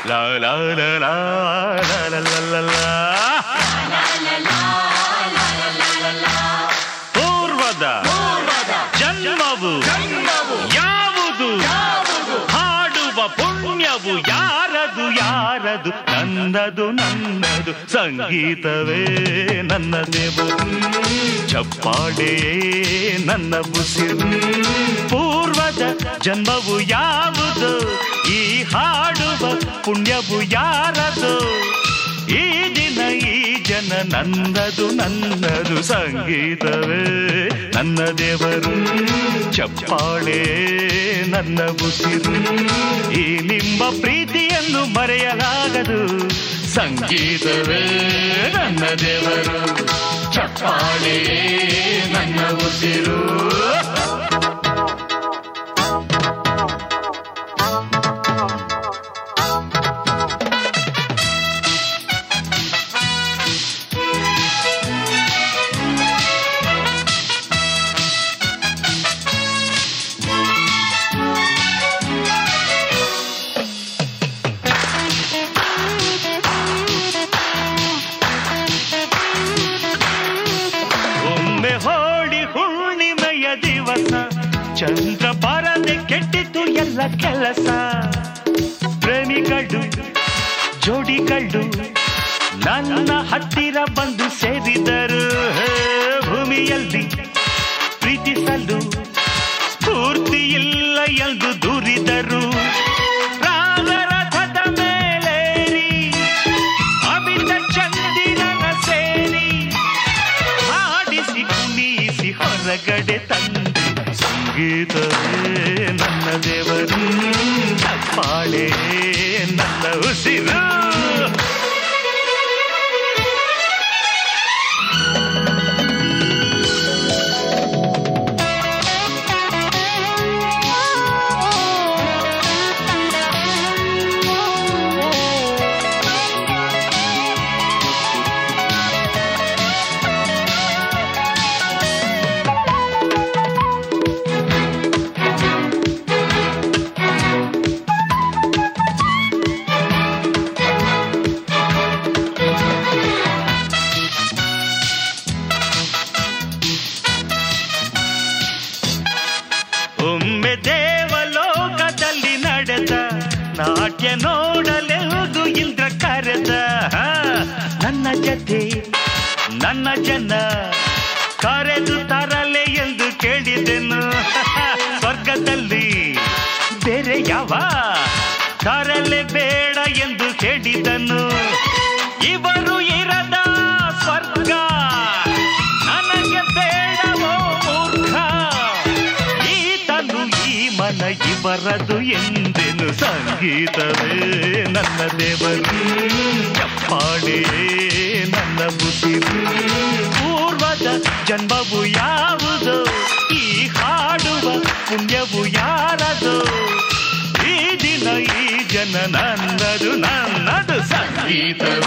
ಲಾ ಲಾ ಲಾ ಲಾ ಲಾ ಲಾ ಲಾ ಲಾ ಲಾ. ಪೂರ್ವದ ಜನ್ಮವು ಯಾವುದು ಹಾಡುವ ಪುಣ್ಯವು ಯಾರದು ಯಾರದು ನನ್ನದು ನನ್ನದು ಸಂಗೀತವೇ ನನ್ನ ದೇವು ಚಪ್ಪಾಳೆ ನನ್ನ ಉಸಿರು ಪೂರ್ವದ ಜನ್ಮವು ಯಾವುದು ಈ ಹಾಡುವ ಪುಣ್ಯವು ಯಾರದು ಈ ದಿನ ಈ ಜನ ನನ್ನದು ನನ್ನದು ಸಂಗೀತವೇ ನನ್ನ ದೇವರು ಚಪ್ಪಾಳೆ ನನ್ನ ಉಸಿರು ಈ ನಿಮ್ಮ ಪ್ರೀತಿಯನ್ನು ಮರೆಯಲಾಗದು ಸಂಗೀತವೇ ನನ್ನ ದೇವರು ಚಪ್ಪಾಳೆ ನನ್ನ ಉಸಿರು ಒಮ್ಮೆ ಹೋಳಿ ಹುಣ್ಣಿಮೆಯ ದಿವಸ ಚಂದ್ರ ಬರದೆ ಕೆಟ್ಟಿತು ಎಲ್ಲ ಕೆಲಸ ಪ್ರೇಮಿಗಳು ಜೋಡಿಗಳು ನನ್ನ ಹತ್ತಿರ ಬಂದು ಸೇರಿದರು ಹೇ, ಭೂಮಿಯಲ್ಲಿ ಪ್ರೀತಿಸಲು ಸ್ಫೂರ್ತಿ ಇಲ್ಲ ಎಂದು ದೂರಿದರು ರಾಗರಥದ ಮೇಲೇರಿ ಅಮಿತ ಚಂದಿರನ ಸೇರಿ ಹಾಡಿಸಿ ಕುಣಿಸಿ ಹೊರಗಡೆ ತಂದೆ ಸಂಗೀತವೇ ನನ್ನ ದೇವರು ಚಪ್ಪಾಳೆ ನನ್ನ ಉಸಿರು ಒಮ್ಮೆ ದೇವಲೋಕದಲ್ಲಿ ನಡೆದ ನಾಟ್ಯ ನೋಡಲೆವುದು ಇಂದ್ರ ಕರೆದ ಹಾ, ನನ್ನ ಜತೆ ನನ್ನ ಜನ ಕರೆದು ತರಲೆ ಎಂದು ಕೇಳಿದೆನು ಸ್ವರ್ಗದಲ್ಲಿ ಬೇರೆ ಯಾವ ತರಲೆ ಬೇಡ ಎಂದು ಕೇಳಿದನು ಇವರು ಇರದ ಸ್ವರ್ಗ ನನಗೆ ಬೇಡವೋ ಮೂರ್ಖ ಈತನು ಈ ಮನ ಇವರದು ಎಂದೆನು ಸಂಗೀತವೇ ನನ್ನ ದೇವರು ಚಪ್ಪಾಳೆ ನನ್ನ ಬುದ್ಧಿರು ಪೂರ್ವದ ಜನ್ಮವು ಯಾವುದು ಈ ಹಾಡುವ ಪುಣ್ಯವು ಯಾರದು ಈ ದಿನ ಈ ಜನ ನನ್ನದು ನನ್ನದು ಸಂಗೀತವೇ